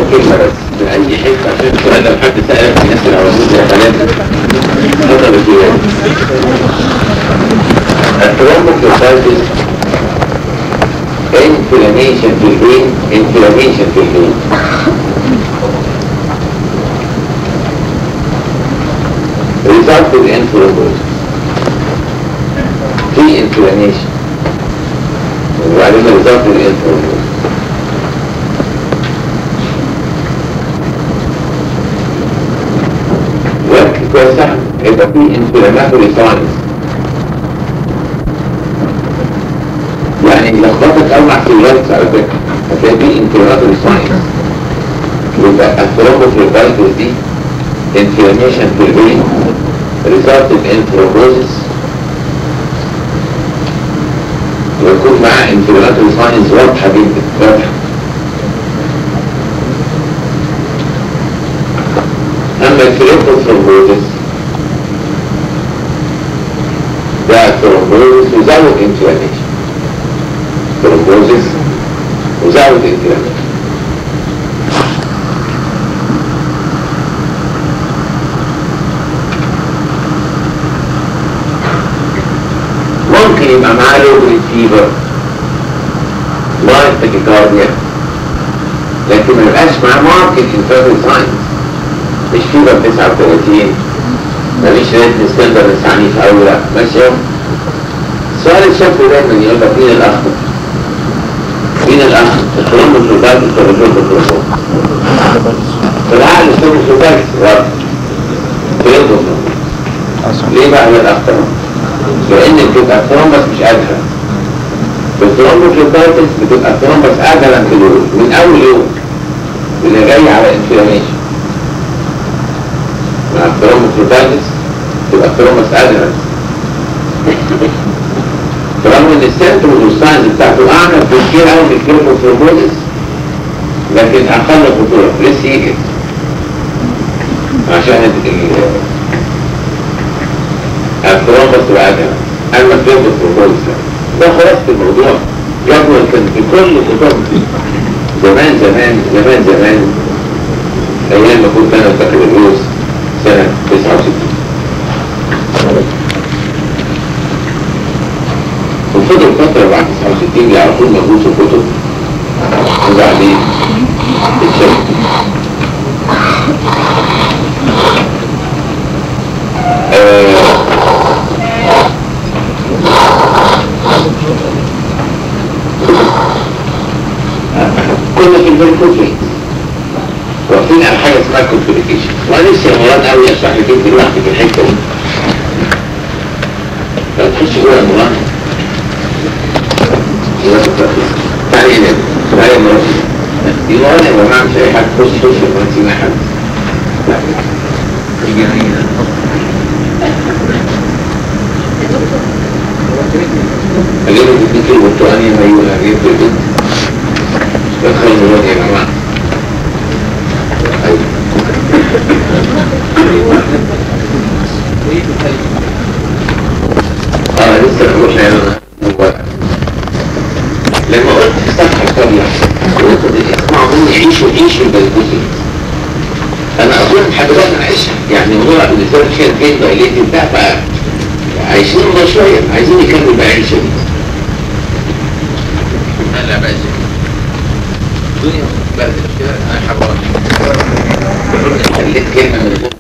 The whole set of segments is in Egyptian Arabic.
كلمة بس من أي حتة عشان السؤال لو حد سألك في ناس العوامل يا ثلاثة اتفضل يا سيدي الترومبوكلوسايتس inflammation في البين inflammation في البين resulted in thrombosis في inflammation وبعدين resulted in thrombosis ولكن كويس يبقى في inflammatory signs يعني لخبطت او مع سيلات على فكرة هتلاقي في inflammatory signs يبقى الثرومبوفلوبايتس دي inflammation في البين resulted in thrombosis ويكون معاه inflammatory signs واضحة جدا واضحة أما الفليبوثرومبوزس ده ثرومبوزس وزود inflammation ثرومبوزس وزود inflammation ممكن يبقى معاه لو جريد فيبر لايف تاكيكارديا لكن ما يبقاش معاه ماركت انفيرتل ساينز مش فيبر 39 مفيش ريتم سكندر عنيف قوي لا ماشي اهو السؤال الشكل دايما يقول لك مين الاخ مين الاخ الكلام بالفلوبات الكلام بالفلوبات في العقل اسمه فلوبات غلط كلام ليه بقى هي الاخ لان بتبقى الثرومبس مش قادره في الثرومبوفلوباتس بتبقى الثرومبس قادره في اليوم من اول يوم اللي جاي على انفلاميشن مع الثرومبوفلوباتس تبقى الثرومبس قادره برغم ان السيمتومز والساينز بتاعته اعلى بكتير قوي من الكليروفورموزس لكن اقل خطوره لسه يجي عشان ال- الثرومبس تبقى قادره اما الكليروفورموزس ده خلاص الموضوع جدول كان في كل كتب زمان زمان زمان زمان ايام ما كنت انا فاكر الروس سنه 69 وفضل فترة بعد 69 دي على طول موجود في الكتب وبعدين اتشرب كنا في الفيركوفي واقفين على حاجة اسمها كونفيريكيشن وانا لسه يا مراد قوي اشرح لك انت لوحدك في الحتة دي لا تخش جوه المراد تعالي هنا تعالي يا مراد دي مراد يا جماعة مش اي حد خش خش يا مراد سيبنا حد يجي هنا خلينا تديك البرتقانية ما يقول هجيب البنت دخل المراد يا جماعة أيوة اه لسه بقول لك هو لما قلت في الصفحة القبلة قلت اسمعوا مني عيشوا عيشوا البلدوسي انا اظن حضرتك انا عايشها يعني موضوع الريسيرش كان دايليتد ده بقى عايشين الله شوية عايزين نكمل بقى عيشة دي لا بقى الدنيا بقت كده انا حابب خليت كلمة من فوق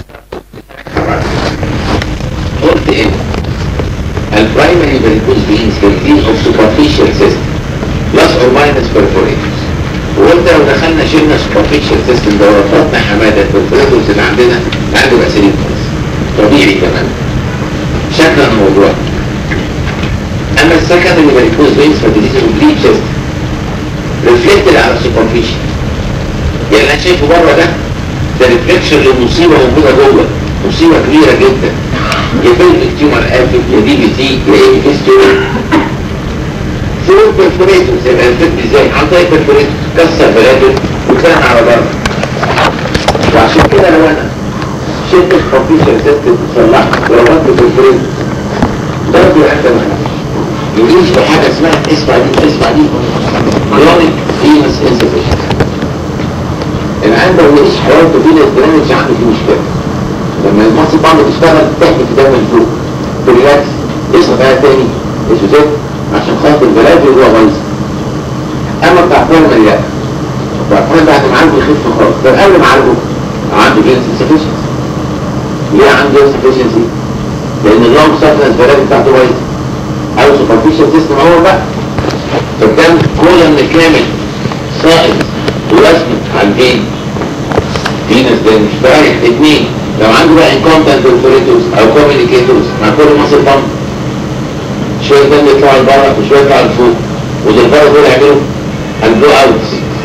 قلت ايه البرايمري varicose veins consist of superficial system plus or minus perforators وقلت لو دخلنا شلنا superficial system ده ورفضنا حمادة الperforators اللي عندنا عنده بقى سليم خالص طبيعي كمان شكلا الموضوع اما السكندري varicose veins فديزيز اوبليك chest ريفلكتد على superficial يعني اللي انا شايفه بره ده ده ريفلكشن لمصيبة موجودة جوه مصيبة كبيرة جدا يا بلفك تيومر قافل يا دي بي تي يا ايه فيستول ثرو بيرفوريتورز يبقى الفكر ازاي عن طريق بيرفوريتورز كسر بلادر وكان على بره وعشان كده لو انا شلت الكمبيوتر سيستم وصلحت وربطت بيرفوريتورز برضه عند يجيش بحاجة اسمها اسمع دي اسمع دي كرونيك فينس انسفيشن العين ده مش حياته في ناس برامج عنده فيه مشكله لما المصل بعض تشتغل تحت في دم الفوق بريلاكس يصحى بقى تاني اسوسات عشان خاطر البلاد اللي هو بايظ اما بتاع فيرمان لا بتاع فيرمان بعد ما عنده يخف خالص طب قبل ما عنده عنده جنس insufficiency ليه عنده insufficiency؟ لان اللونج سفنس البلاد بتاعته بايظ او superficial system هو بقى فكان كولن كامل سائد ووزن على الفين في ناس ده مش رايح اثنين لو عنده بقى انكومبتنت اوبريتورز او كوميونيكيتورز مع كل مصر بامب شويه دم يطلعوا لبره وشويه يطلعوا لفوق ودول بره دول يعملوا البلو اوت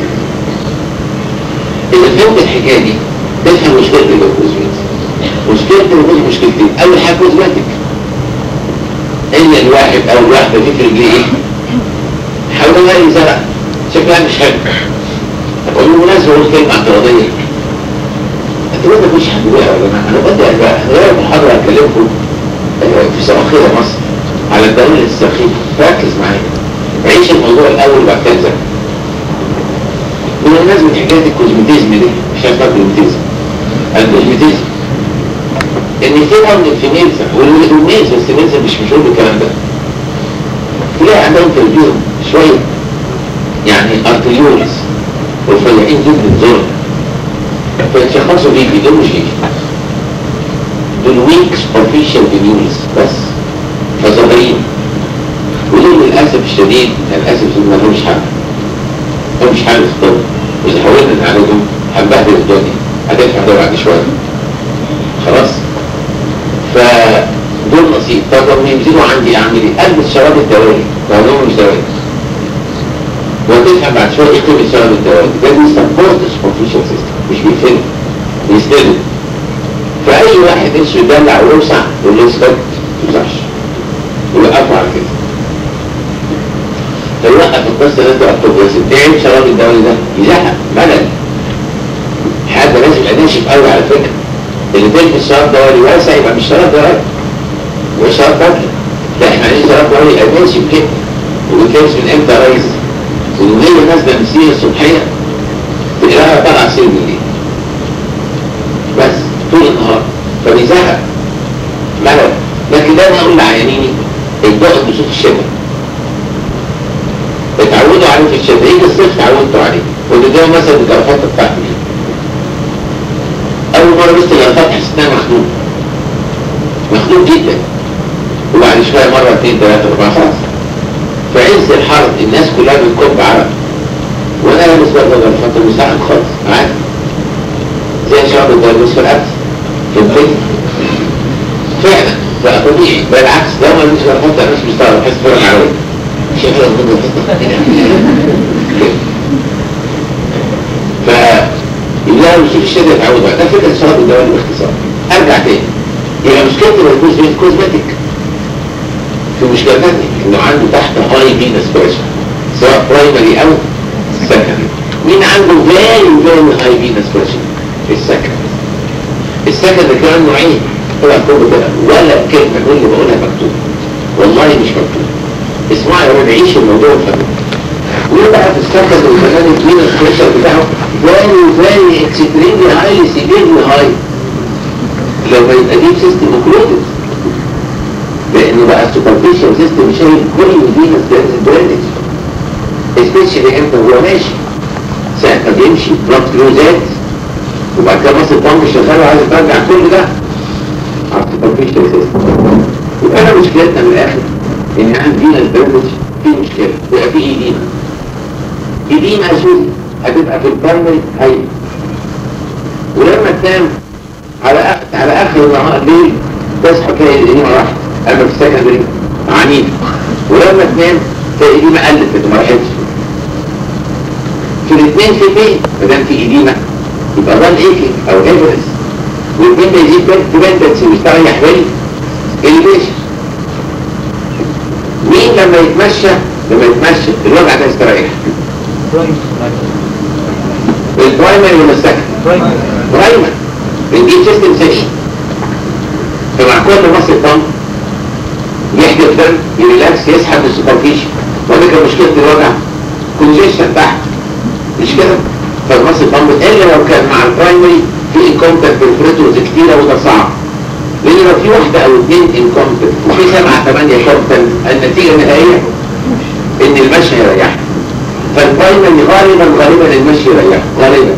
اذا فهمت الحكايه دي تفهم مشكله الجلوكوزميت مشكله الجلوكوز مشكلتين اول حاجه كوزماتيك ان الواحد او الواحده في رجليه ايه حاول يلاقي زرع شكلها مش حلو اقول له ناس بقول كلمه اعتراضيه انت ما تقولش حد بقى يا جماعه انا بدي بقى غير محاضره اكلمكم في صباحيه مصر على الدوله السخيفه ركز معايا عيش الموضوع الاول وبعد كده ذاكر من الناس من حكايه الكوزمتيزم دي مش عارف الكوزمتيزم الكوزمتيزم ان في نوع من الفيميلز والميلز بس الميلز مش مشهور بالكلام ده تلاقي عندهم في البيض شويه يعني ارتريولز رفيعين جدا زرق فيتشخصوا بيه دول مش هيك دول ويك سوبرفيشال فينيولز بس فظاهرين ودول للاسف الشديد للاسف ما لهمش حل ما مش حل في الطب واذا حاولنا نعالجهم هنبهدل الدنيا هتدفع ده بعد شويه خلاص فدول نصيب طب لما ينزلوا عندي اعمل ايه؟ البس شراب الدوالي لو مش دوالي وتفهم بعد شويه ايه قيمه شراب الدوالي ده بيسبورت سوبرفيشال سيستم مش بيفهم بيستلم فأي واحد نفسه يدلع ويوسع يقول له اسكت ما توسعش ويوقفوا على كده فيوقف القصة اللي انت قلته بس تعمل شراب الدولي ده يزهق ملل حاجة لازم يبقى ناشف قوي على فكرة اللي تلبس شراب دولي واسع يبقى مش شراب دولي هو شراب بدلة لا احنا عايزين شراب دولي يبقى ناشف كده وبيتلبس من امتى يا ريس؟ وهي نازلة من السيرة الصبحية تلاقيها طالعة سير بالليل بس طول النهار فبيزهق ملل لكن ده انا اقول لعيانيني ابدأوا بصوت الشتاء اتعودوا عليه في الشتاء يجي الصيف اتعودتوا عليه وده مثلا الجرافات بتاعتي دي اول مره بس الجرافات حسيت انها مخنوق مخنوق جدا وبعد شويه مره اثنين ثلاثه اربعه خلاص في عز الحر الناس كلها بتكب عرق وانا لابس برضه جرافات مساعد خالص عادي زي شعب الدربوس في الأكل في البيت فعلا بقى طبيعي بالعكس لو ما ليش جرافات انا مش مستغرب بحس فرق عليا شايف لو ف يبقى يشوف الشده يتعود بقى ده فكره شراب الدواء باختصار ارجع تاني يبقى مشكله الكوزمتيك كوزمتيك في مشكله ثانيه انه عنده تحت هاي فينس بريشر سواء برايمري او سكندري مين عنده فيري فيري هاي فينس بريشر السكن السكن ده كمان نوعين طبعا كله كده ولا كلمة كل اللي بقولها مكتوب والله مش مكتوب اسمعي يا رب عيش الموضوع وفهمه ويبقى في السكن والكلام الكبير البريشر بتاعه فيري فيري اكستريملي هاي سيفيرلي هاي لو ما يبقى ديب سيستم اوكلودد لانه بقى السوبرفيشال سيستم شايل كل فينس درينج سبيشالي امتى هو ماشي ساعة ما بيمشي بلاد فلو زاد وبعد كده مصر الطعم شغال وعايز ترجع كل ده على السوبرفيشال سيستم يبقى انا مشكلتنا من الاخر ان عندنا البرمج في مشكله بيبقى في ايدينا ايدينا اسود هتبقى في البرمج هاي ولما تنام على أخ... على اخر النهار الليل تصحى تلاقي الايدينا راحت اما في السكندري عنيف ولما تنام تلاقي ايدينا قلت ما راحتش في الاثنين في فين ما دام في ايدينا يبقى ده الايكينج او ايفرس والاثنين بيجيب ديبندنسي ويستريح بالي اليفيشن مين لما يتمشى لما يتمشى الوجع ده يستريح البرايمري ولا السكند برايمري بنجيب سيستم سليم فمع كل مصر الضم يحجب دم يريلاكس يسحب السوبرفيشن وده كان مشكله الوجع كونجيشن تحت مش كده فالمصل بامب الا لو كان مع البرايمري في انكومبتنت بريفريتورز كتيره وده صعب لان لو في واحده او اثنين انكومبتنت وفي سبعه ثمانيه كومبتنت النتيجه النهائيه ان المشي يريح فالبرايمري غالبا غالبا المشي يريح غالبا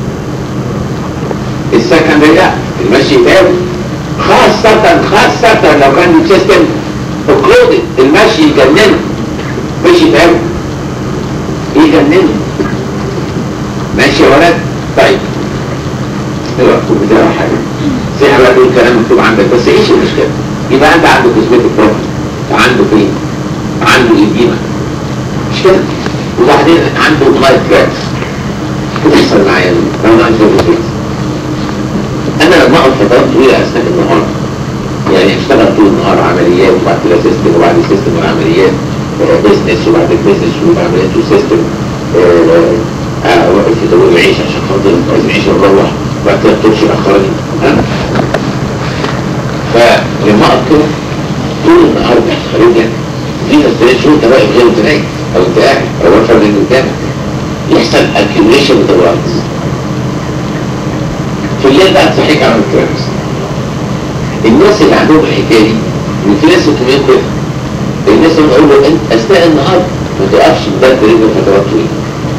السكندري لا المشي يتعب خاصة خاصة لو كان السيستم اوكلودد المشي يجننه مش يتعب يجننه ماشي يا ولد طيب ايوه مكتوب بتاعه حاجة زي حاجة تقول كلام مكتوب عندك بس ايش المشكلة يبقى انت عنده كوزمتيك بروبلم عنده فين عنده ايديما مش كده وبعدين عنده لايت جابس بتحصل معايا لو انا عندي فيس انا لما اقعد فترات طويله اثناء النهار يعني اشتغل طول النهار عمليات وبعد كده سيستم وبعد السيستم والعمليات بزنس وبعد البيزنس والعمليات والسيستم واقف في طابور العيش عشان خاطر عايز العيش اروح وبعد كده الطرش اخرجني فلما اقعد كده طول النهار خارجيا في ناس تلاقي شو انت واقف غير انت نايم او انت قاعد او واقف اللي قدامك يحصل اكيوليشن للدورات في الليل بقى تصحيك على الكرامس الناس اللي عندهم الحكايه دي ان في ناس كمان كده الناس اللي بقول له انت اثناء النهار ما تقفش بجد رجل فترات طويله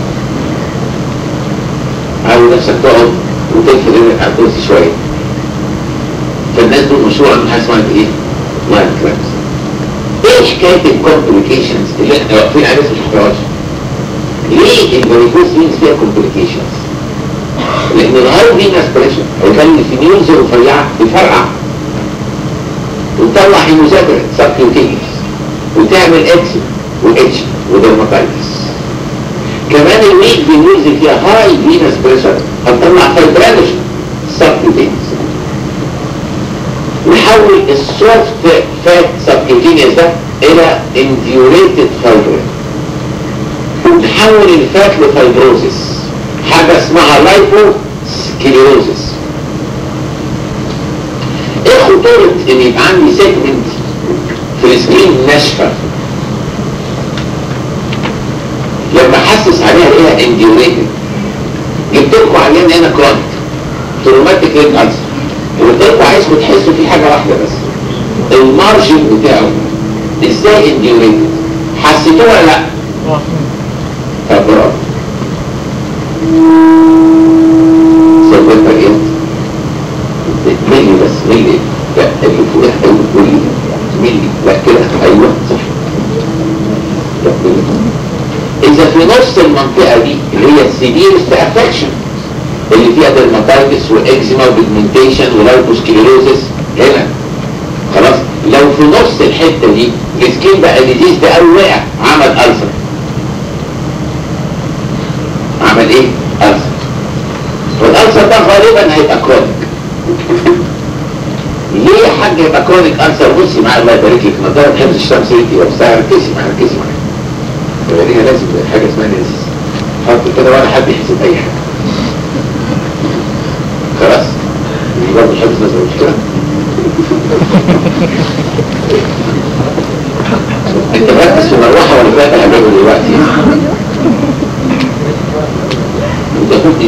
عاوز نفسك تقعد وتقفل رجلك على الكرسي شويه فالناس دول مشروع عندهم حاجه اسمها ايه؟ لاين كرامس ايه حكايه الكومبليكيشنز اللي احنا واقفين عليها في الحكايات ليه الفاريكوز مينز فيها كومبليكيشنز لان الهاي فينس بريشر هيخلي الفينيولز الرفيعه تفرقع وتطلع هيموزابرت سبكيوتينيوس وتعمل اكس واتش ودرماتايتس كمان الويك فينيولز اللي فيها هاي فينس بريشر هتطلع فايبراليشن سبكيوتينيوس نحول السوفت فات سبكيوتينيوس ده الى انديوريتد فايبر نحول الفات لفايبروزيس حاجة اسمها لايفو سكليروزس ايه خطورة ان يبقى عندي سيجمنت في السكين ناشفة لما احسس عليها الاقيها انديوريتد جبت لكم عيان هنا كرونيك تروماتيك ريد ألسر وقلت لكم عايزكم تحسوا في حاجة واحدة بس المارجن بتاعه ازاي انديوريتد حسيتوه ولا لا؟ طب برافو سويتها جدا ملي بس ملي لا اللي فوقها ايوه ملي ملي لا كده ايوه صح لا ملي اذا في نص المنطقه دي اللي هي السيفيرست افكشن اللي فيها درماتايتس واكزيما وبيجمنتيشن ولايبوسكليروزس هنا خلاص لو في نص الحته دي السكين بقى ديزيز ده قوي وقع عمل ألسر عمل ايه؟ ألسر والألسر ده غالبا هيبقى كرونيك ليه يا حاج يبقى كرونيك ألسر بصي مع الله يبارك لك نظارة حفظ الشمس انت وبتاع ركزي معايا ركزي معايا وريها لازم حاجة اسمها نزيز حط كده ولا حد يحسب أي حاجة خلاص دي برضه حفظ نظر مش كده؟ انت مركز في المروحة ولا فاتح الباب دلوقتي؟ انت كنت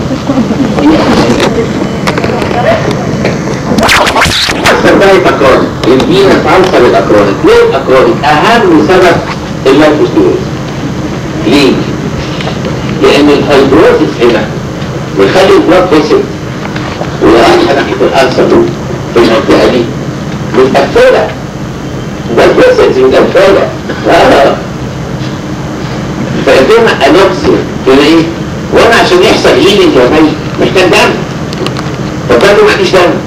أكثر بقى الأكرونيك الفينس ألسر الأكرونيك ليه الأكرونيك؟ أهم سبب اللايفوستيروز ليه؟ لأن الفايبروزيس هنا بيخلي البلاد فيسل ويراجع ناحية الألسر في المنطقة دي متقفلة البلاد فيسلز متقفلة آه. فيتم أنوكسيا هنا إيه؟ وانا عشان يحصل هيلينج يا مي محتاج دم طب انا ما عنديش دم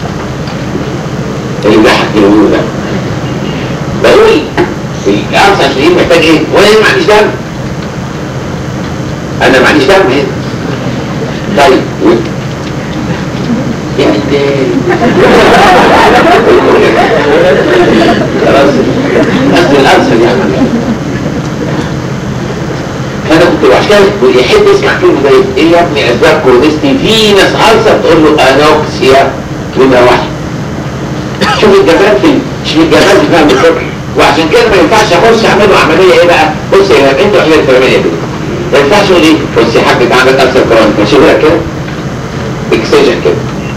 اللي بيضحك يقول ده بقول الارض عشان ايه محتاج ايه وانا ما عنديش دم انا ما عنديش دم هنا طيب يعني خلاص اصل الارض يا عم فانا كنت عشان كده يحب يسمع كلمه زي ايه يا ابني اسباب كورنيستي في ناس عالسه تقول له انوكسيا كلمه واحده شوف الجمال في شوف الجمال في فهم الفكر وعشان كده ما ينفعش اخش اعمل له عمليه ايه بقى بص يا انت وحيد الفرميه كده ما ينفعش اقول ايه بص يا حاج انت عندك ألسر كرونيك هشيلها كده اكسجن كده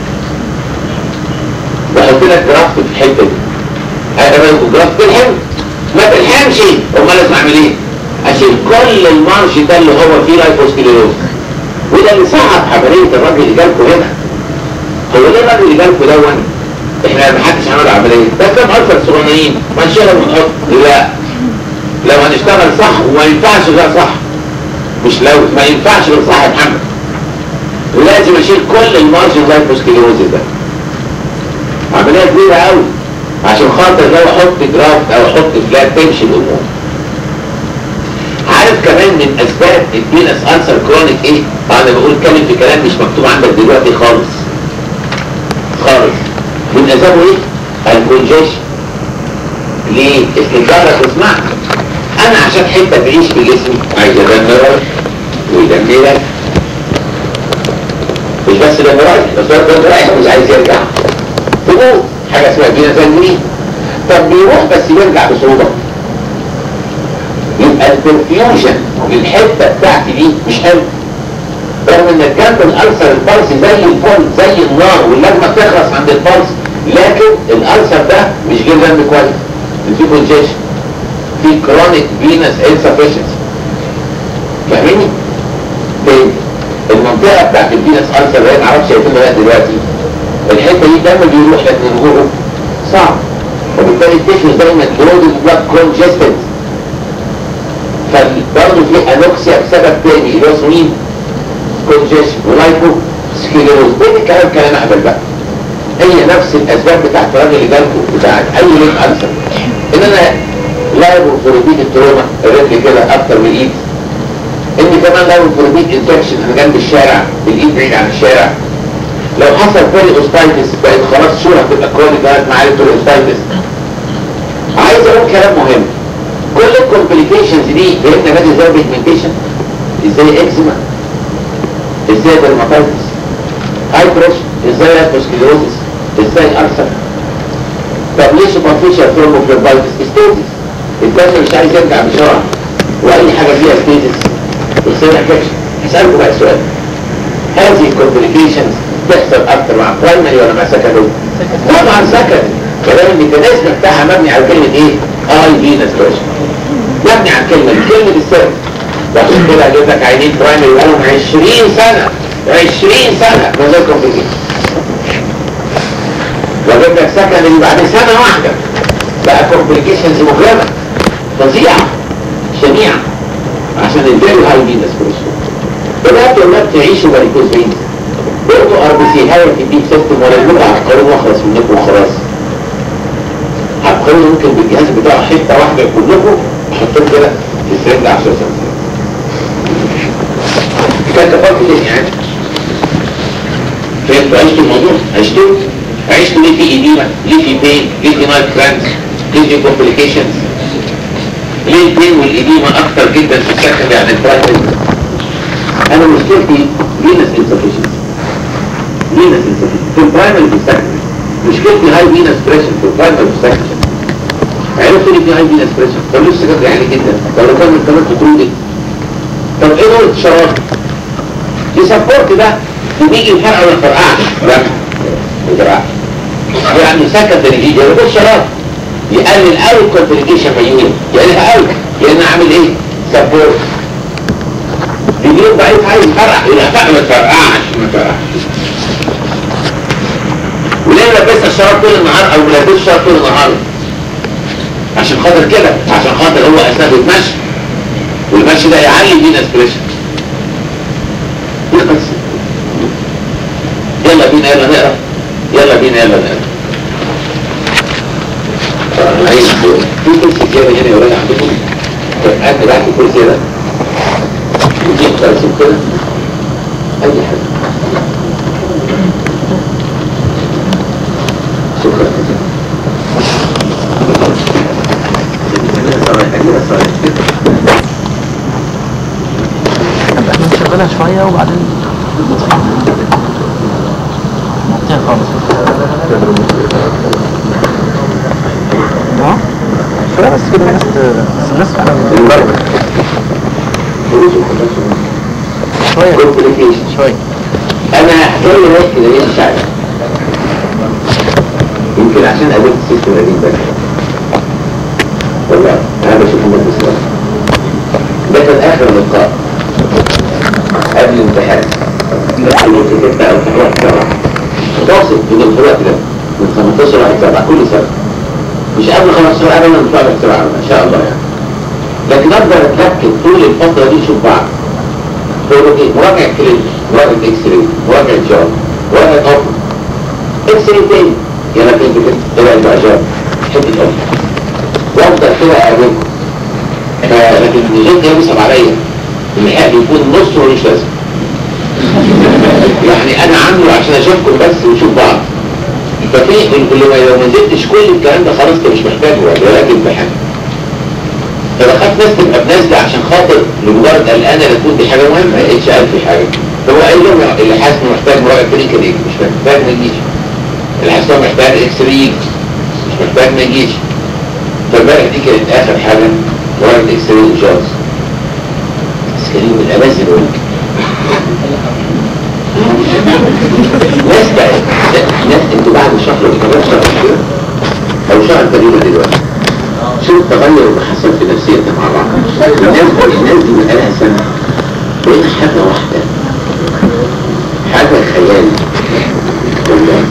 بحط لك جرافت في الحته دي انا بقول جرافت تلحم ما تلحمش امال لازم اعمل ايه اشيل كل المارش ده اللي هو فيه لايفوسكليروز وده اللي صعب عمليه الراجل اللي جالكوا هنا هو ليه الراجل اللي جالكوا دون احنا ما حدش عمل عمليه ده كام الفر صغيرين ما نشيلهم ونحط لا لو هنشتغل صح وما ينفعش غير صح مش لو ما ينفعش غير صح يا محمد لازم اشيل كل المارجن لايفوسكليروز ده عمليه كبيره قوي عشان خاطر لو احط جرافت او احط فلات تمشي الامور عارف كمان من اسباب الفينس انسر كرونيك ايه انا بقول كلمه في كلام مش مكتوب عندك دلوقتي خالص خالص من اسبابه ايه الكونجيشن ليه اسم الجارة تسمعك انا عشان حته تعيش في جسمي عايز ادمرك ويدمرك مش بس دمرك بس هو دمرك مش عايز يرجع تموت حاجه اسمها فينا تنمية طب بيروح بس يرجع بصعوبه يبقى البرفيوجن للحته بتاعتي دي مش حلو رغم ان جنب الالسر البلس زي الفل زي النار واللجمه بتخلص عند البلس لكن الالسر ده مش جه جنب كويس في كونجيشن في كرونيك فينس انسفشنسي فاهميني؟ تاني المنطقه بتاعت الفينس السر اللي ما اعرفش شايفينها لغايه دلوقتي الحته دي دايما بيروح لكن رجوعه صعب وبالتالي التشوز دايما لود بلاد كونجستد فبرضه في انوكسيا بسبب تاني اللي هو اسمه مين؟ كونجيشن ولايكو سكيلوز بين الكلام كلام اهبل بقى هي نفس الاسباب بتاعت الراجل اللي جالكم بتاعت اي ليك انسر ان انا لايبو فوربيت التروما الرجل كده اكتر من الايد ان كمان لايبو فوربيت انفكشن انا جنب الشارع الايد بعيد عن الشارع لو حصل بولي اوستايتس بقت خلاص صوره تبقى كرونيك بقت معايا بولي اوستايتس عايز اقول كلام مهم كل الكومبليكيشنز دي فهمنا بقى ازاي بيجمنتيشن ازاي اكزيما ازاي درماتايتس هاي بريشر ازاي لابوسكليروزس ازاي ارسل طب ليه سوبرفيشال ثرومبوفليبايتس ستيتس الدم مش عايز يرجع بسرعه واي حاجه فيها ستيتس ازاي انفكشن هسألكم بقى سؤال هذه الكومبليكيشنز تحصل اكتر مع برايمري ولا مع سكندري؟ طبعا سكندري كلام الميكانيزم بتاعها مبني على كلمه ايه؟ اي فينس بريشر مبني على كلمه كلمه السر وعشان كده اجيب لك عينين برايمري بقالهم 20 سنه 20 سنه من غير كومبليكيشن واجيب لك سكندري بعد سنه واحده بقى كومبليكيشنز مجرمه فظيعه شنيعه عشان الفيري هاي فينس بريشر بدأتوا الناس تعيشوا ماريكوز فينس برضو ار بي سي هاي في الديب سيستم ولا الموت عبقري واخلص منكم وخلاص عبقري ممكن بالجهاز بتاعه حته واحده كلكم احطهم كده في السرنج 10 سنين كان كفايه كده يعني فهمتوا عشتوا الموضوع عشتوا عشتوا ليه في ايديما ليه في بين ليه في نايت كرانس ليه في كومبليكيشنز ليه البين والايديما اكتر جدا في السكن يعني البرايمري انا مشكلتي فينس انسفشنسي فينس انسفشنسي في البرايمري في السكن مشكلتي هاي فينس بريشن في البرايمري في السكن عرفت لي في هاي فينس بريشن طب لسه كده يعني جدا طب لو كان كمان تطردي طب ايه دور الشراب يسبورت ده بيجي الفرقه ولا فرقعش لا ما يفرقعش يعني سكت الجديد يعني بص شراب يقلل قوي الكونفليكيشن مليون يقللها قوي لان عامل ايه سبورت بيجيب ضعيف عايز يفرقع يقول لا ما تفرقعش ما تفرقعش وليه لبست الشراب طول النهار او ما لبستش الشراب طول النهار عشان خاطر كده عشان خاطر هو اثناء بيتمشى والمشي ده يعلي بينا اسبريشن يلا بينا يلا نقرا يلا بينا يلا نقرا انا عايز في كرسي زياده هنا يا ولاد عندكم طب قاعد تحت الكرسي ده نجيب كرسي كده اي حاجه شكرا احنا نشغلها شوية وبعدين نحطيها خالص اه شوية بس كده الناس ت- بس الناس فعلا فلوسه شوية كومبليكيشن شوية انا هحكي ناس كده ليه مش عارف يمكن عشان قابلت ست قديم بقى والله انا بشوف الناس بسرعه ده كان اخر لقاء قبل الامتحان كنت كتبت او في واحد سبعه متوسط من الوقت ده من 15 واحد سبعه كل سنه مش قبل 15 ابدا مش بعد سبعه ما شاء الله يعني لكن اقدر اتركب طول الفتره دي شوف بعض تقول ايه مراجعه كلينيك مراجعه اكس راي مراجعه جار مراجعه اوبن اكس راي تاني يلا كنت كده طلع بقى جار حته اوبن وافضل كده اقابلكم ف- لكن الجد ده بيصعب عليا النهائي يكون نص ملوش لازمه يعني انا عامله عشان اشوفكم بس ونشوف بعض ففي اللي ما لو ما نزلتش كل الكلام ده خلاص انت مش محتاجه ولا لك امتحان فبخاف ناس تبقى بنازله عشان خاطر لمجرد قلقانه لا تكون دي حاجه مهمه ما لقيتش قال في حاجه فهو قال لهم اللي حاسس انه محتاج مراجعه كلينيكال يجي مش محتاج ما يجيش اللي حاسس انه محتاج اكس راي يجي مش محتاج ما يجيش فامبارح دي كانت اخر حاجه مراجعه اكس راي وجاز بس كريم من الامازن دول ناس بقى ناس انتوا بعد شهر وكمان شهر كده او شهر تقريبا دلوقتي شوف التغير اللي حصل في نفسيتنا مع بعض الناس الناس دي بقالها سنة بقينا حاجة واحدة حاجة خيال والله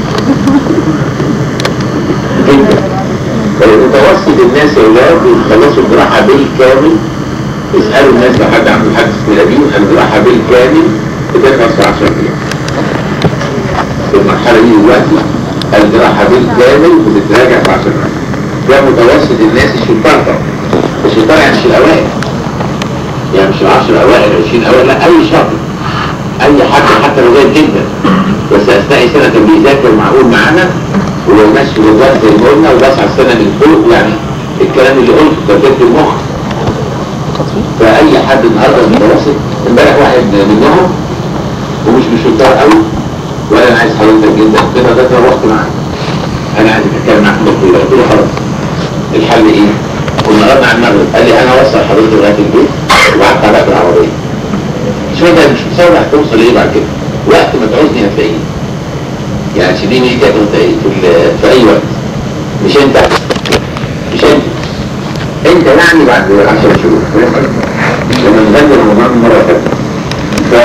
جدا فمتوسط الناس يا ولاد يخلصوا الجراحة بالكامل اسألوا الناس لو حد عنده حد اسمه نبيل الجراحة بالكامل بتخلص في 10 ايام في المرحلة دي دلوقتي الجراحة بالكامل بتتراجع في 10 ايام ده متوسط الناس الشطار طبعا الشطار يعني مش الاوائل يعني مش العشر الاوائل العشرين الاوائل لا اي شاطر اي حد حتى لو جيد جدا بس اثناء سنه كان بيذاكر معقول معانا ولو ماشي بالظبط زي ما قلنا وبس على السنه من فوق يعني الكلام اللي قلته تركيبه المخ فاي حد النهارده متوسط امبارح واحد منهم ومش مش شطار قوي ولا انا عايز حضرتك جدا كده ده روحت معاه انا عايز اتكلم معاك كله قلت له خلاص الحل ايه؟ كنا قررنا على المغرب قال لي انا اوصل حضرتك لغايه البيت وقعدت على بالعربيه شو ده مش مصور هتوصل ايه بعد كده وقت ما تعوزني هتلاقيني يعني شديني ايدك وانت ايه في, ال- في اي وقت مش انت مش انت انت يعني بعد 10 شهور لما نغني رمضان مره ثانيه ف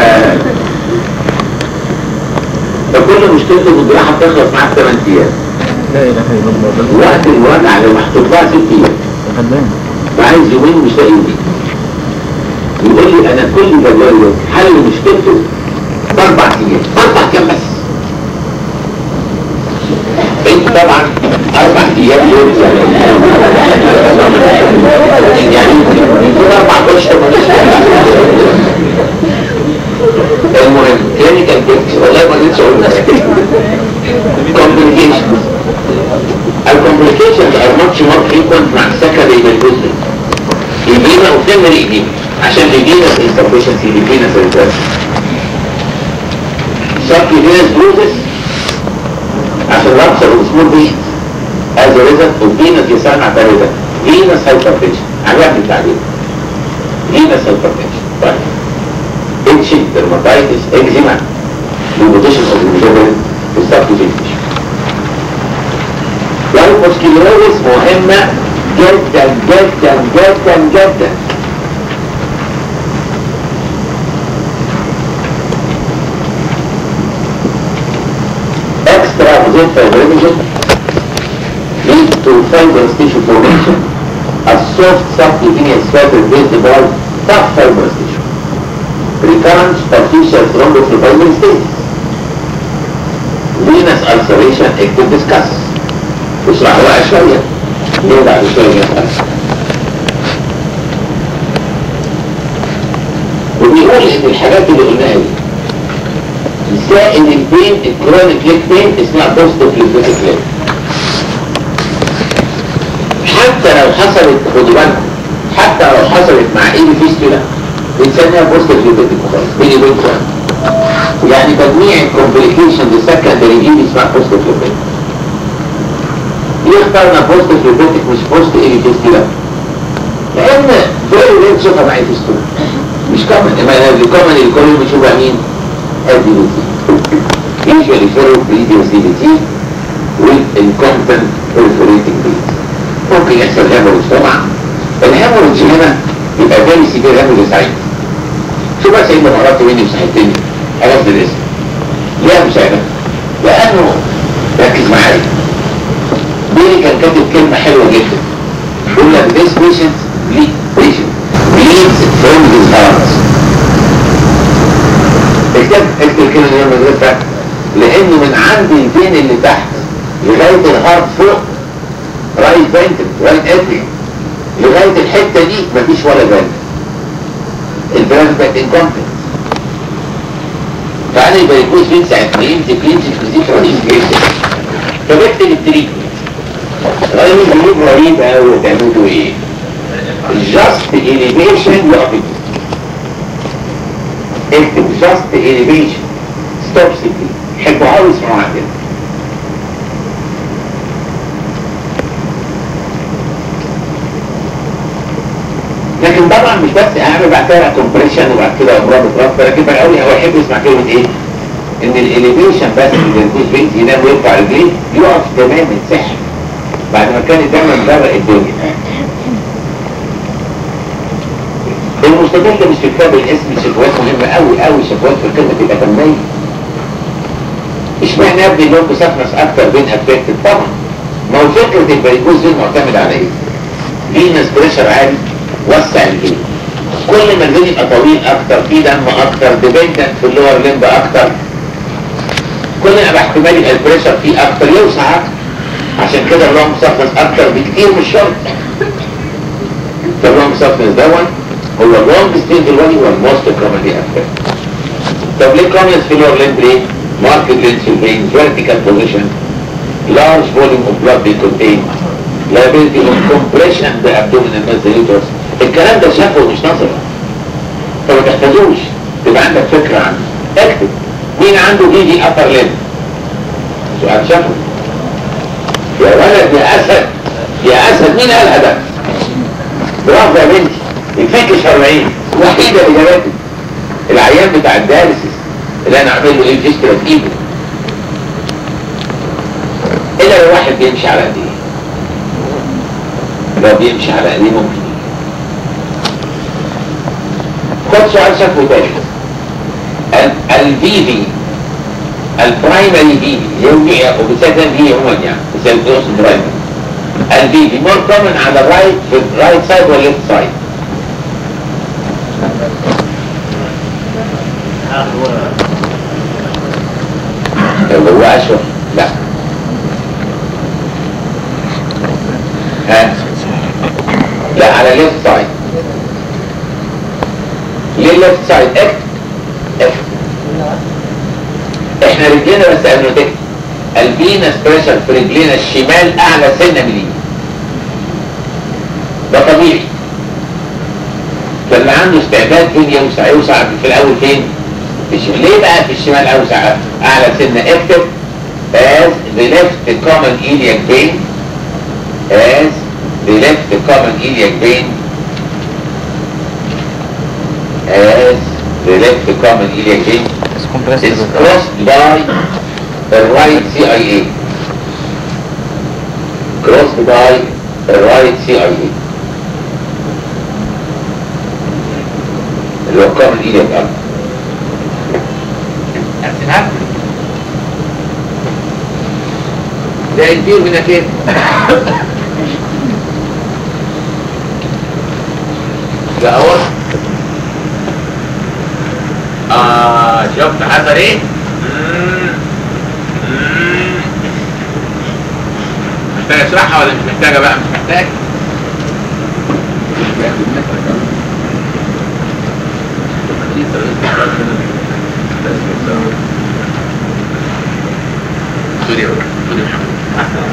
فكل مشكلته في الجراحه بتخلص معاك 8 ايام لا اله الا الله ده وقت الوجع اللي محطوط لها 6 ايام غلبان وعايز يومين مش لاقي يومين يقول لي انا كل جدولي حل مشكلته في اربع ايام اربع ايام بس انت طبعا اربع ايام دول يعني يكون اربع اشهر ماليش المهم كلينيكال بيكتشر والله ما قدرتش اقول complications الكومبليكيشنز are much more frequent مع secondary بالجزء الإديمة وبتعمل الإديمة عشان الإديمة insufficiency الإديمة سيرفاس subcutaneous bruises عشان rupture of small veins as a result of venous يسمع تاريخا venous hypertension عجبني التعبير venous hypertension طيب itching dermatitis eczema deposition of the liver في subcutaneous tissue والمسكيلوزيس مهمة جدا جدا جدا جدا extra zinc fibrinogen leads to fibrous tissue formation a soft subcutaneous fiber based upon tough fibrous tissue recurrent superficial thrombophlebitis stasis venous ulceration اكتب discuss اشرح بقى شوية ليه بعد شوية وبيقول ان الحاجات اللي قلناها دي زائد البين الكرونيك ليك بين اسمها بوستو فليبوتيك ليك حتى لو حصلت خدوا بالكم حتى لو حصلت مع ايدي فيستولا بنسميها بوستو فليبوتيك خالص بيني وبينكم يعني تجميع الكومبليكيشن السكندري دي اسمها بوستو فليبوتيك ليه اخترنا بوست فليبوتيك مش بوست ايه فيستولا لان فيري ريت شوفها معي فيستولا مش كومن اما الكومن اللي كل يوم بتشوفها مين؟ ال دي بي تي usually follow previous DBT with incompetent perforating beads ممكن يحصل هيموريج طبعا الهيموريج هنا يبقى فيري سيفير هيموريج ساعتها شو بقى سيدنا مرات مني وساعدتني عرفت الاسم ليه مساعدة؟ لأنه ركز معايا بيلي كان كاتب كلمة حلوة جدا يقول لك this patient bleed patient bleeds from his heart اكتب اكتب الكلمة اللي انا مدرسها لانه من عند الفين اللي تحت لغاية الهارت فوق رايت فانتل رايت اتريوم لغاية الحتة دي مفيش ولا فانتل الفانتل بقت انكمبلت فانا يبقى يكون فين ساعة ما يمسك يمسك يمسك يمسك يمسك فبكتب التريتمنت غير الجنوب غريب قوي تعملوا ايه؟ just elevation يقف اكتب just elevation stop simply حبوا قوي اسمعوا عندنا لكن طبعا مش بس اعمل بعد كده كومبريشن وبعد كده امراض اترفع لكن بقى قوي هو يحب يسمع كلمه ايه؟ ان الاليفيشن بس اللي الكوز بنت ينام ويرفع رجليه يقف تماما سحر بعد ما كان دايما مغرق الدنيا المستدل مش في كتاب الاسم شكوات مهمة قوي قوي شكوات في الكلمة تبقى تنمية اشمعنى ابني اللونج سافنس اكتر بين افكتد طبعا ما هو فكرة البريكوز دي معتمد على ايه؟ فينس بريشر عالي وسع الجين كل ما الجين يبقى طويل اكتر في دم اكتر ديبندنت في اللور لمب اكتر كل ما يبقى احتمال يبقى البريشر فيه اكتر يوسع اكتر عشان كده اللونج سافنس اكتر بكتير من الشرط فاللونج سافنس دون هو اللونج ستيج الوالي والموست كومنلي افكت طب ليه كومنس في اللور لمب ليه؟ marked length in vein, vertical position, large volume of blood they contain, liability of compression the abdominal muscle uterus. الكلام ده شافه مش نظري فما تحتاجوش تبقى عندك فكرة عنه اكتب مين عنده دي دي upper limb سؤال شافه يا ولد يا اسد يا اسد مين قالها ده برافو يا بنتي يكفيك شرعين وحيدة اجاباتي العيان بتاع الدياليسيس اللي انا اعمل له ايه فيسترا في ايده الا لو واحد بيمشي على ايديه لو بيمشي على ايديه ممكن خد سؤال شكله تاني الفي في البرايمري في في وبالذات في عموما يعني زي الدروس البرايمري الفي في مور كومن على الرايت في الرايت سايد ولا ليفت سايد اللي هو أشهر لا ها لا على ليفت سايد ليه ليفت سايد اكت اكت احنا رجلينا بس قبل ما تكتب الفينس بريشر في رجلينا الشمال اعلى سنه من اليمين ده طبيعي فاللي عنده استعداد فين يوسع يوسع في الاول فين في الشمال ليه بقى في الشمال اوسع اعلى سنه اكتب as the left common iliac vein as the left common iliac vein as the left common iliac vein is crossed by the right CIA crossed by the right CIA اللي هو common iliac vein ارسمها ده البير هنا كده ده اهو اه شفت حصل ايه مم. مم. محتاج اشرحها ولا مش محتاجه بقى مش محتاج سوري سوري محمد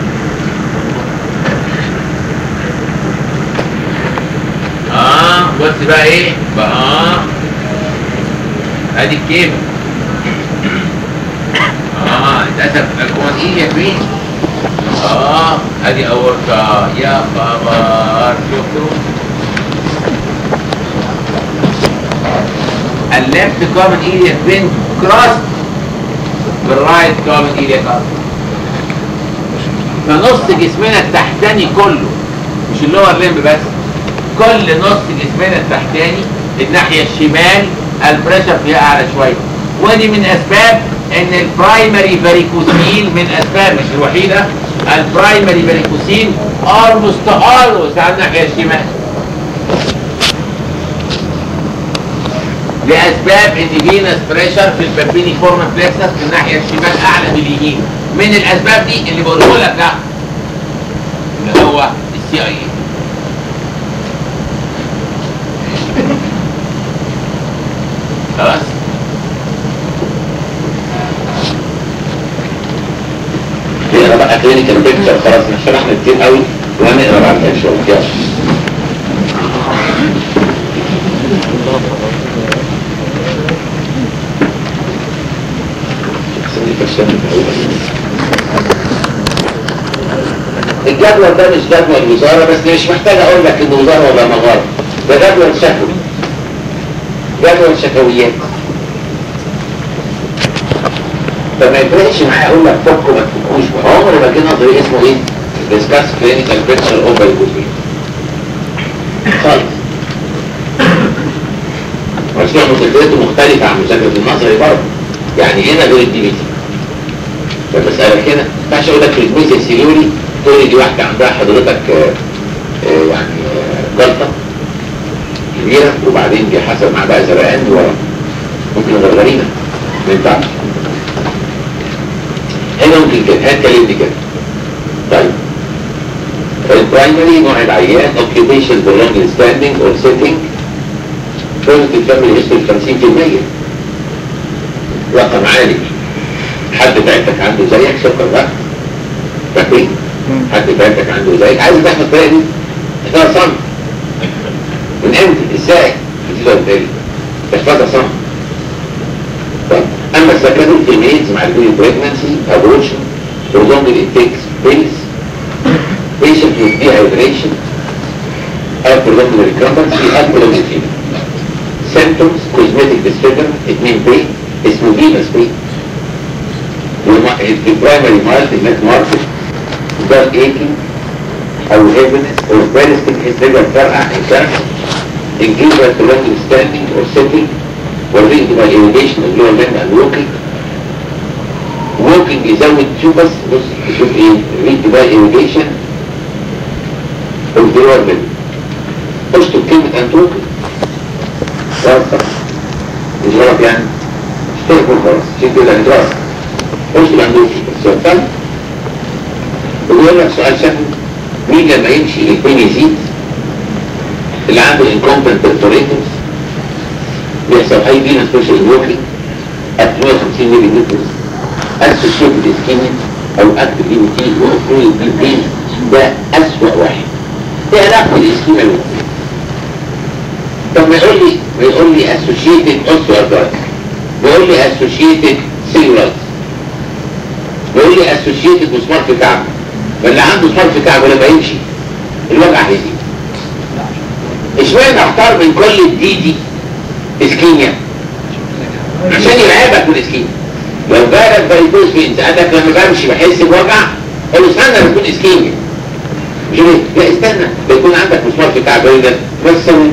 اه بص بقى ايه بقى اه ادي الكيف اه للاسف الكون ايه يا كبير اه ادي اورطة يا خبر شكرا الليفت كومن ايلياك فين كراس بالرايت كومن ايلياك ارتري فنص جسمنا التحتاني كله مش اللور ليمب بس كل نص جسمنا التحتاني الناحية الشمال البريشر فيها اعلى شوية ودي من اسباب ان البرايمري فاريكوسين من اسباب مش الوحيدة البرايمري فاريكوسين almost always على الناحية الشمال لاسباب ان فينس بريشر في البابيني فورم فليكسس في الناحية الشمال اعلى من اليمين من الاسباب دي اللي بقوله لك ده اللي هو السي اي خلاص نقرا بقى كلينيكال بيكتشر خلاص احنا شرحنا كتير قوي وهنقرا بعد كده شويه يلا الجدول ده مش جدول وزارة بس مش محتاج اقول لك انه وزارة ولا مغارة ده جدول شكوي جدول شكويات فما يفرقش معايا اقول لك فك وما تفكوش عمر ما جه نظري اسمه ايه؟ ديسكاس كلينيكال بيكتشر اوف بايكوزين خالص مشروع مذاكرته مختلفة عن مذاكرة النظري برضه يعني هنا غير الدي بي تي فبسألك هنا ما ينفعش اقول لك في الكويز سيلوري تقول لي دي واحدة عندها حضرتك آه، آه، يعني آه، جلطة كبيرة وبعدين دي حصل معاها بقى زرقان ورا ممكن غرغرينة ما ينفعش هنا ممكن كده هات كلمني كده طيب البرايمري نوع العيان occupation belonging standing or sitting positive family history 50% رقم عالي حد بعتك عنده زيك سكر بقى فاكرين؟ حد بعتك عنده زيك عايز تحفظ الطريقه دي تحفظها صم من امتى؟ ازاي؟ دي سؤال تاني تحفظها صم طيب اما السكندري في الميلز مع البيبي بريجنسي ابورشن prolonged it takes pills patient with dehydration or prolonged recumbency or prolonged fever symptoms cosmetic disfigurement it means pain اسمه venous pain البرايمري ماركت هناك ماركت دارك ايكينج او هيفنس او بيرستيك هيستيجر فرقع ان كان increase by prolonged standing or sitting or linked by elevation of lower limb and walking walking يزود شوف بس بص شوف ايه linked by elevation of the lower limb اشطب كلمة and walking خلاص صح مش غلط يعني اشتركوا خلاص شيء كده دراسة اشطب and walking السؤال فاهم وبيقول لك سؤال شكله مين لما يمشي الاثنين يزيد اللي عنده incompetent perforators بيحصل هاي فينس بريشر ووكينج at 150 ملي لتر associated ischemia او active دي تي واوفرول دي بين ده اسوأ واحد ايه علاقة الاسكيميا بالوكيل طب ما يقول لي ما يقول لي associated osteoarthritis بيقول لي associated cellulitis بيقول لي associated مسمار في كعبه فاللي عنده مسمار في كعبه لما يمشي الوجع هيزيد اشمعنى اختار من كل الدي دي اسكيميا عشان يرعبك من الاسكيميا لو جالك فايبوز فين ساعتك لما بمشي بحس بوجع قول له استنى بتكون اسكيميا مش ليه؟ لا استنى بيكون عندك مسمار في كعبه ده بس ثواني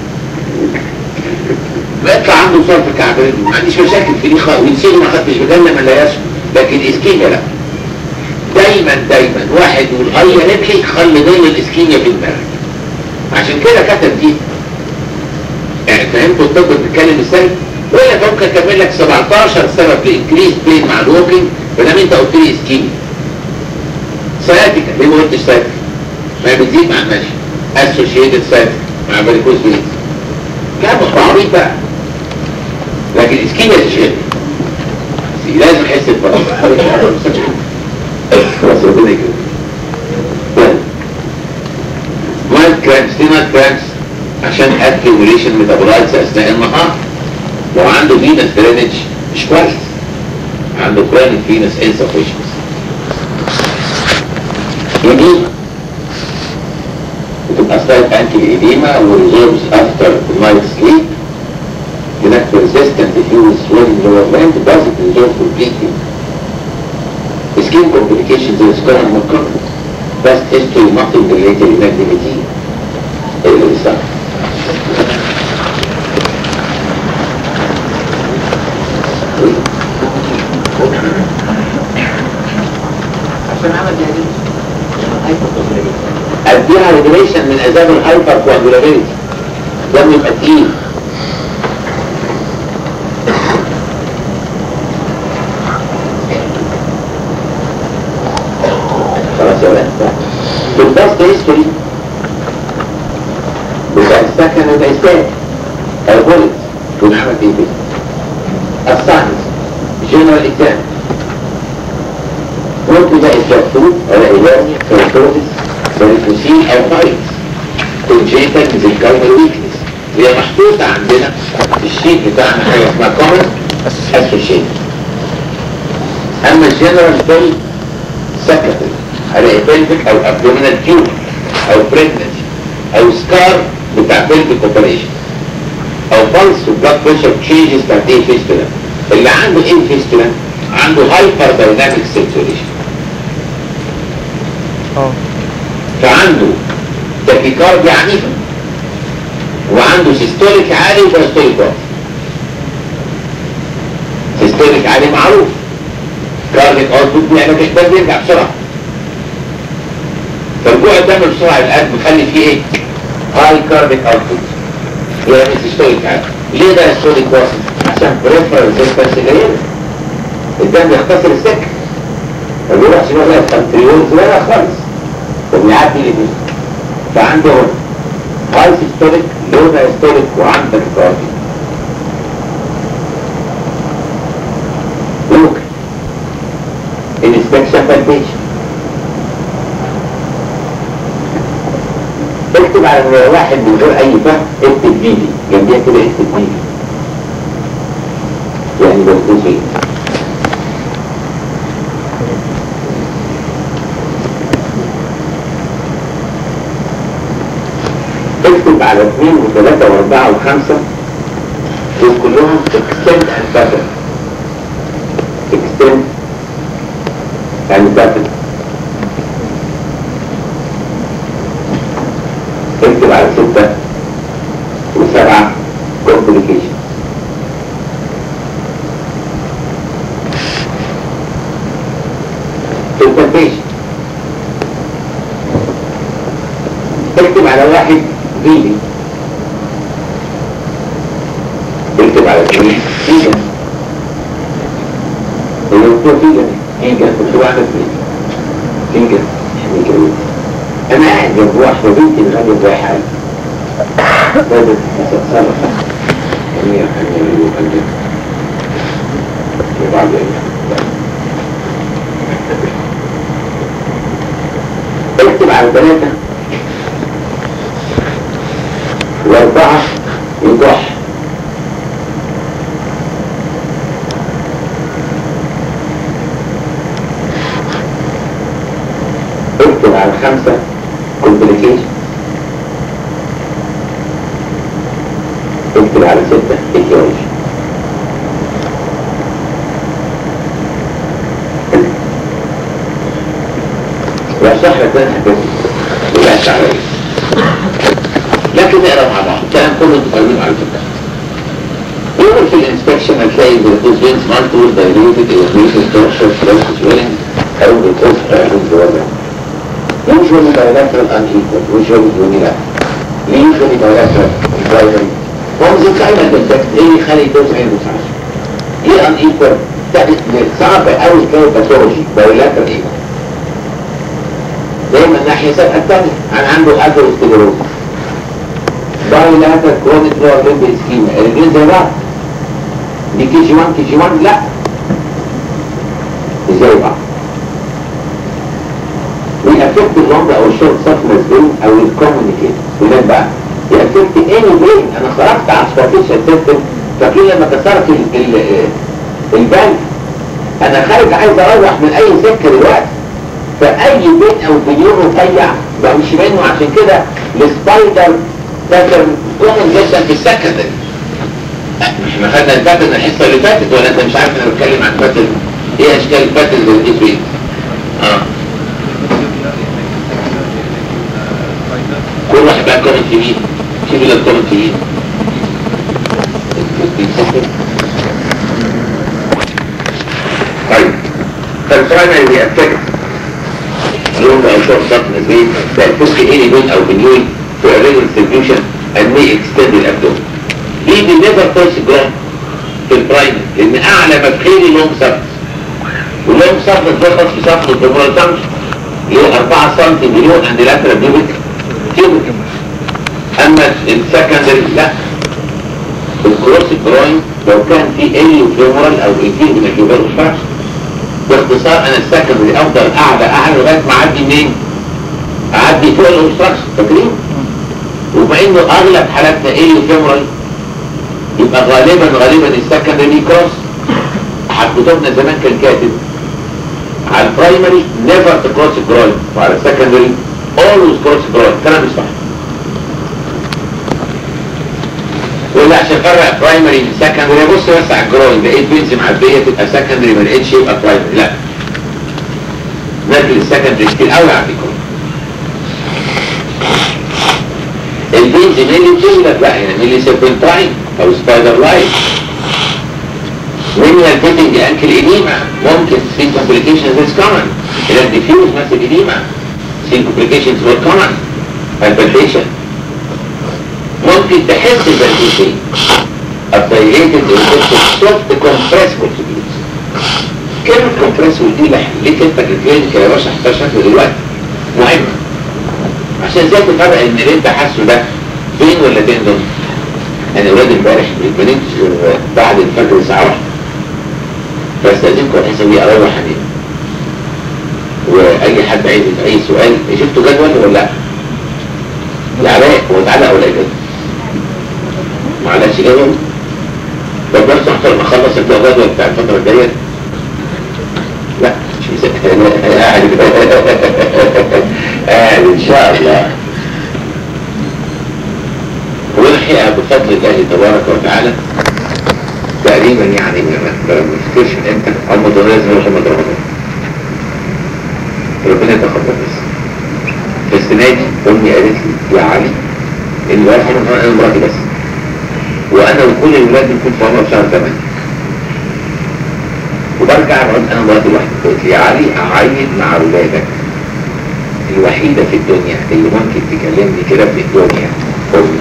بيطلع عنده مسمار في كعبه ما عنديش مشاكل في دي خالص ويصير ما خدتش بالي لما لا يسكت لكن اسكيميا لا دايما دايما واحد يقول هيا نبلي خلي ضل الاسكيميا في دماغك عشان كده كتب دي يعني فهمتوا الطب بتتكلم ازاي؟ ولا ممكن اكمل لك 17 سبب لانكريز بين مع الوكينج فدام انت قلت لي اسكيميا سياتيكا ليه ما قلتش سياتيكا؟ ما هي بتزيد مع المشي اسوشيتد سياتيكا مع فاريكوز فينز كلام عبيط بقى لكن اسكيميا تشغل لازم احس بفرق خلاص ربنا يكرمك مايل كرامس ليه مايل كرامس عشان اكيوميليشن ميتابولايتس اثناء النهار لو عنده فينس درينج مش كويس عنده كرونيك فينس انسفيشنس ايديما بتبقى سلايد انتي ايديما وريزوربس افتر نايت سليب هناك persistent confused when you were meant to deposit the joint completely. Skin complications is common more common. Past history nothing related to activity. اللي صح. عشان عمل جديد اديها ريجريشن من اسباب الهايبر كواجولابيلتي دم يبقى تقيل خلاص يا ولاد بالباست هيستوري بتاع السكن وده الثاني البوليت ونعمل ايه بيه الساينس جنرال اكزام ممكن ده الجاكتوب ولا إلاني كالكروتس بالكوسين أو فايتس كونجيتال ميزيكال ويكنس هي محطوطة عندنا في الشيت بتاعنا حاجة اسمها كومن اسوشيت أما الجنرال بول سكتل على بلفيك أو أبدومينال تيوب أو بريجنسي أو سكار بتاع بلفيك اوبريشن أو بلس وبلاد بريشر تشينجز بتاعت ايه فيستولا اللي عنده ايه فيستولا عنده هايبر دايناميك سيركيوليشن اه فعنده تاكيكارديا عنيفة وعنده سيستوليك عالي وباستوليك واطي سيستوليك عالي معروف كارديك اوتبوت بيعمل احتاج يرجع بسرعة فرجوع الدم بسرعة القلب مخلي فيه ايه؟ هاي كارديك اوتبوت يعني سيستوليك عالي ليه ده سيستوليك واطي؟ عشان بريفرال ريزيستنس قليلة الدم يختصر السكة ما بيروحش بقى الكنتريول صغيرة خالص وبيعدي لمين فعنده هاي سيستوليك لو دايستوليك وعندك كارديو ممكن انسبكشن بالبيشن اكتب على نمرة واحد من غير اي فهم اكتب بيبي جنبيها كده اكتب بيبي يعني بخصوصي اكتب على اثنين وثلاثة واربعة وخمسة دول كلهم extend and pattern extend and pattern اكتب على ستة وسبعة complication implantation اكتب على واحد فيلي اكتب على اثنين فيجا الدكتور فيجا فيجا كنت واحدة فيجا فيجا فيجا انا قاعد جنب واحدة بنتي الغالية زي حالي بدأت تتصرف هي حاجة يقلب وبعدين اكتب على ثلاثة واربعة يضح اكتب على خمسة complication اكتب على ستة etiology واشرح لك بقى الحاجات دي ولا على ايه لكن نقرا مع بعض الكلام كله انتوا فاهمينه على فكره يقول في الانسبكشن هتلاقي الجلوكوز بينز مالتول دايليوتد الجلوكوز تورشر فلوس سويلنج او جلوكوز فراجل جوه usually bilateral unequal usually unilateral usually bilateral primary ومزيد دايما بالذات ايه اللي يخلي الدوز ما ينفعش ايه unequal صعب قوي تلاقي باثولوجي bilateral ايه دايما ناحية سابقة الثانية انا عنده اثيروسكليروز بايلاتر كرونيك لور ليمب اسكيميا الاثنين زي بعض دي كي جي 1 كي جي 1 لا زي بعض ويأفكت اللونج او الشورت سفنس بين او الكوميونيكيت ولاد بقى يأفكت اني بين انا خرجت على السبارتيشن سيستم فاكرين لما كسرت ال- ال- البنك انا خارج عايز اروح من اي سكه دلوقتي فاي بين او بنيون رفيع بمشي منه عشان كده السبايدر باترن كومن جدا في السكندري احنا خدنا الباترن الحصه اللي فاتت ولا انت مش عارف انا بتكلم عن باترن ايه اشكال الباترن اللي بتجيب فيه اه كل واحد بقى كومنت يمين شوف اللي الكومنت يمين طيب فالبرايمري افكت لون او شورت darkness vein that push any vein او venule to a regular distribution and may extend the abdomen. دي دي never touch ground في البرايمري لان اعلى مفخيري لونج سبت واللونج سبت بتخلص في سبت الدمورال تمش اللي هو 4 سم مليون عند لاترال بيبك تيوبك اما السكندري لا الكروس جروين لو كان في اي فيمورال او ايدين من الجبال الفرش باختصار انا السكندري افضل اعلى اعلى لغايه ما اعدي منين؟ اعدي فوق الاوبستراكشن فاكرين؟ وبما انه اغلب حالاتنا ايه فيمورال يبقى غالبا غالبا السكندري كروس كتبنا زمان كان كاتب على البرايمري نيفر تكروس جروين وعلى السكندري اولويز كروس جروين كلام مش صح ولا عشان افرق برايمري من سكندري بص بس على الجروين لقيت بنز معبيه تبقى سكندري ما لقيتش يبقى برايمري لا نركز السكندري كتير قوي على فكره البنز ميلي بتغلب بقى هنا ميلي سيربنتاين او سبايدر لاين when you are getting the ankle edema ممكن see complications is common إلى diffuse muscle edema see complications were common palpitation ممكن تحس بالبالبيشن الدايليتد infected soft compressed contributes كلمة compressed دي لح- ليه انت الكلينيك يا باشا احتاج شكل دلوقتي مهمة عشان ازاي تفرق ان اللي انت حاسه ده فين ولا تندون انا ولاد امبارح ما نمتش غير بعد الفجر الساعة واحدة فاستاذنكم الحصه دي اروح عليها واي حد عايز يسأل اي سؤال شفتوا جدول ولا لا؟ يا علاء هو اتعلق ولا ايه جدول؟ ما علقش جدول؟ طب نفسه احسن لما اخلص الجدول الجدول بتاع الفتره الجايه لا مش مسك قاعد قاعد ان شاء الله ونحيا بفضل الله تبارك وتعالى تقريبا يعني ما ما نفتكرش من امتى رمضان لازم نروح محمد رمضان ربنا يتقبل بس السنه دي امي قالت لي يا علي اللي رايح رمضان انا مراتي بس وانا وكل الولاد بنكون في عمره في شهر 8 وبرجع بقعد انا مراتي لوحدي قلت لي يا علي اعين مع ولادك الوحيده في الدنيا اللي ممكن تكلمني كده في الدنيا امي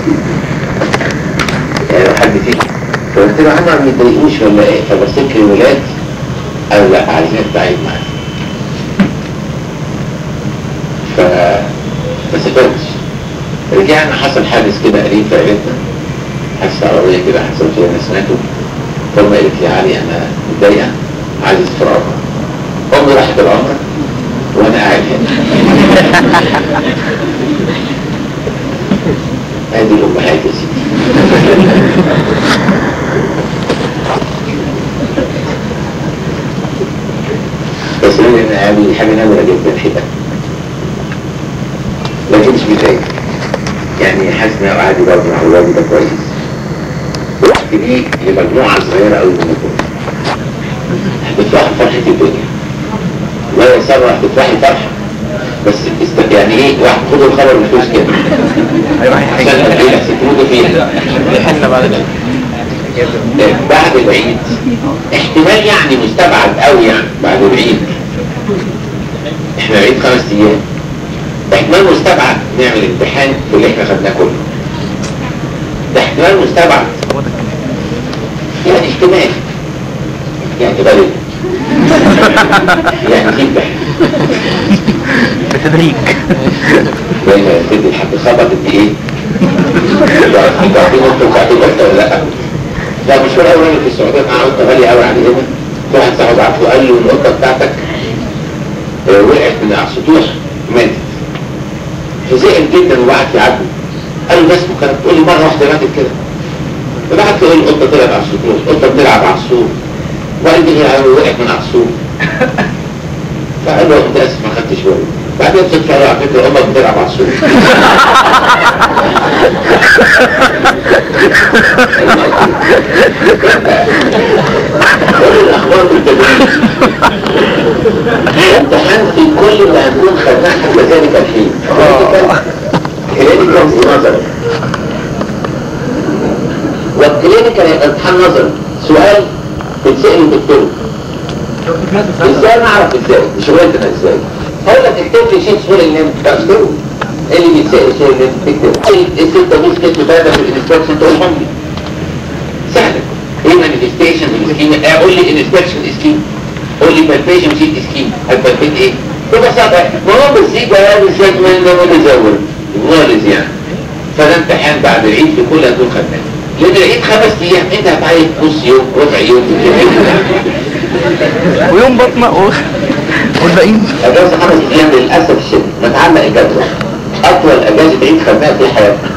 يعني حد فيك فقلت له انا ما متضايقوش ولا ايه فبصيت للولاد قالوا لا عايزين تعيد معاك ف ما سافرتش رجعنا حصل حادث كده قريب في عيلتنا حادث عربية كده حصلت لي انا سمعته فامي قالت لي يا علي انا متضايقة عايز اسافر عمرة امي راحت العمرة وانا قاعد هنا ادي الامهات يا سيدي بس انا انا عامل حاجه نادره جدا حبا لكن مش متضايق يعني حاسس ان أنا عادي برضه مع اولادي ده كويس رحت دي لمجموعه صغيره قوي من الناس هتفرحوا فرحه الدنيا لا يسرع هتفرحي فرحه بس است... يعني ايه واحد خدوا الخبر بفلوس كده عشان ايه احسن تموتوا فيها احنا بعد بعد العيد احتمال يعني مستبعد قوي يعني بعد العيد احنا العيد خمس ايام احتمال مستبعد نعمل امتحان في اللي احنا خدناه كله ده احتمال مستبعد يعني احتمال يعني غالب يعني في امتحان بتدريج زي ما تدي الحد خبط دي ايه؟ انتوا عارفين انتوا بتاعتين قطه ولا لا؟ لا مشهور قوي راجل في السعوديه معاه قطه غاليه قوي عليه هنا في واحد صاحبه بعت له قال له القطه بتاعتك آه، وقعت من على السطوح ماتت فزعل جدا وبعت يعاتبه قال له بس كانت تقول لي مره واحده ماتت كده فبعت له القطه طلعت على السطوح القطه بتلعب على السور وقال لي هي وقعت من على السور فقال له انت اسف ما خدتش بالي بعدين بتطلع له على فكره امك بتلعب على السور والكلينيكال يبقى امتحان نظري سؤال بتسأل الدكتور ازاي نعرف ازاي شغلتنا ازاي هقول لك اكتب لي شيت سؤال اللي انت بتكتبه ايه اللي بيتسأل السؤال اللي انت بتكتبه ايه الستة دول كتبوا ثلاثة في الانسبكشن تقولهم لي سهلة ايه مانيفستيشن الاسكيما قول لي انسبكشن اسكيما قول لي بالبيشن شيت اسكيما هتبلبيت ايه ببساطة ما هو بالزيجة هذا الزيج من ده متزور غالز يعني فده امتحان بعد العيد في كل هتكون خدناه لان العيد خمس ايام انت هتعيد نص يوم ربع يوم ويوم بطنة و... والباقيين اجازه خمس ايام للاسف الشديد متعلق الجدول اطول اجازه عيد خدناها في حياتنا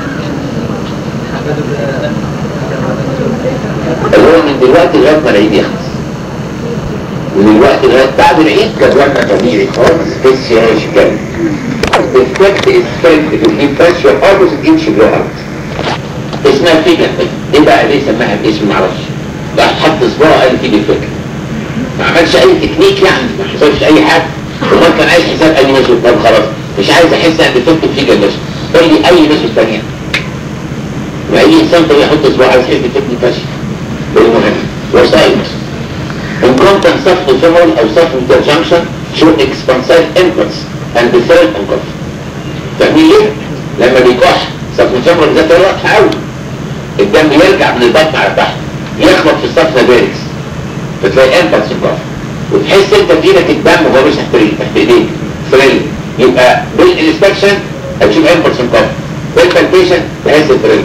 اللي هو من دلوقتي لغايه ما العيد يخلص من دلوقتي لغايه بعد العيد جدولنا طبيعي خالص فيسيولوجيكال الفكت الفكت اللي بس opposite each blood اسمها فيجن ايه بقى ليه سماها باسم معرفش راح حط صباعه قال في فكر ما عملش اي تكنيك يعني ما حصلش اي حاجه وما كان عايز حساب اي مسج طب خلاص مش عايز احس ان فكت فيجن بس قول لي اي مسج ثانيه واي انسان طبيعي يحط صباعه عايز يحس بفكت فشل ده المهم وسائل incontinent subfemoral او subfemoral junction show expansile impulse and deferred incontinence فاهمين ليه؟ لما بيكح subfemoral ده طلع قوي الدم يرجع من البطن على تحت يخبط في الصفنة باركس فتلاقي امبلس انقاف وتحس انت في ايدك الدم وهو مش تحت رجلك تحت ايديك فريل يبقى بالانسبكشن هتشوف امبلس انقاف بالبالبيشن تحس فريل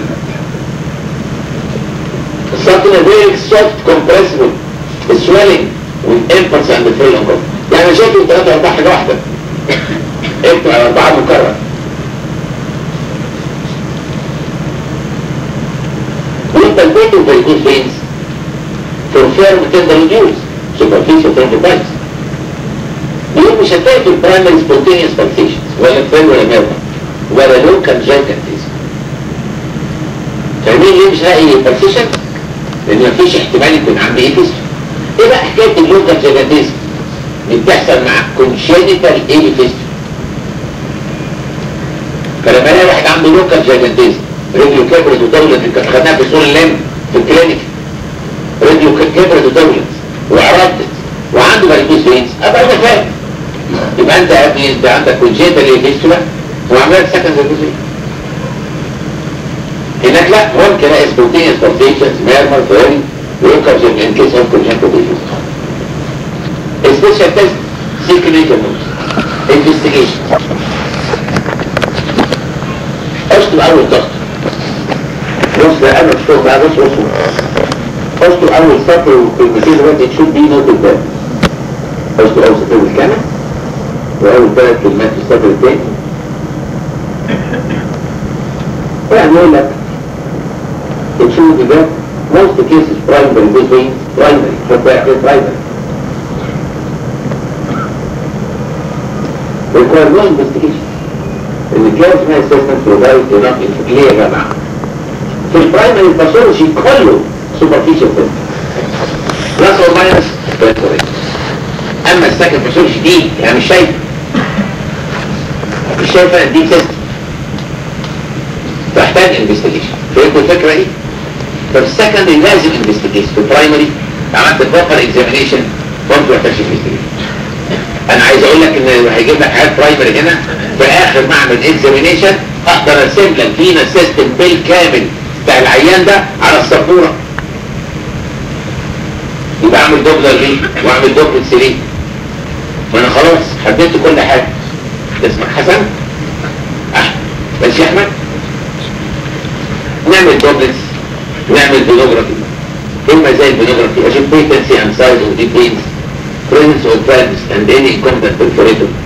الصفنة باركس سوفت كومبريسبل swelling with impulse and the frill انقاف يعني شايف ثلاثة أربعة حاجة واحدة اكتب على أربعة مكرر والبالبيتو varicose veins for firm tender use superficial thrombocytes دول مش هتلاقي في البرايمري spontaneous pulsations ولا فين ولا ميرما ولا local gigantism فاهمين ليه مش هلاقي pulsation؟ لأن مفيش احتمال يكون عندي ايه فيستو ايه بقى حكاية اللوكال جيجانتيزم؟ اللي بتحصل مع congenital ايه فيستو فلما الاقي واحد عنده لوكال جيجانتيزم رجله كبرت وطولت كانت خدناها في سور اللم في الكلينيك رجله كبرت وطولت وعرضت وعنده فاليكوز فينز ابقى انا فاهم يبقى انت يا ابني انت عندك كونجيتال ايه فيستولا وعملت سكند فاليكوز هناك لا ممكن الاقي سبونتينيوس بالبيشنز ميرمر فيري لوكال جيجانتيزم ان كيس اوف كونجيتال فيستولا سبيشال تيست سيكريتال انفستيجيشن اشطب اول ضغط بص ده انا الشغل بقى بص بص اشطب اول سطر والكلمتين دلوقتي تشوف دي نقطة الباب اشطب اول سطر بالكامل واول ثلاث كلمات في السطر الثاني يعني يقول لك تشوف الباب most cases primary good vein primary proprietary primary require no investigation ان الجهاز ما يستثمر بروفايد enough info- ليه يا جماعه في البرايمري باثولوجي كله سوبرفيشال فيلم بلس اور ماينس بيرفوريت اما السكند باثولوجي دي يعني مش شايف مش شايف انا دي سيستم تحتاج انفستيجيشن فهمتوا الفكره ايه؟ طب السكندري لازم انفستيجيشن في البرايمري عملت بروبر اكزامينيشن برضه محتاج انفستيجيشن انا عايز اقول لك ان هيجيب لك حاجات برايمري هنا في اخر معمل اكزامينيشن اقدر ارسم لك فينا سيستم بالكامل بتاع العيان ده على السبوره يبقى اعمل دوبلر ليه واعمل دوبلكس ليه وانا خلاص حددت كل حاجه اسمك حسن احمد ماشي يا احمد نعمل دوبلكس نعمل فينوجرافي اما زي الفينوجرافي اشوف بيتنسي اند سايز اوف دي بينز presence of valves and any incumbent perforator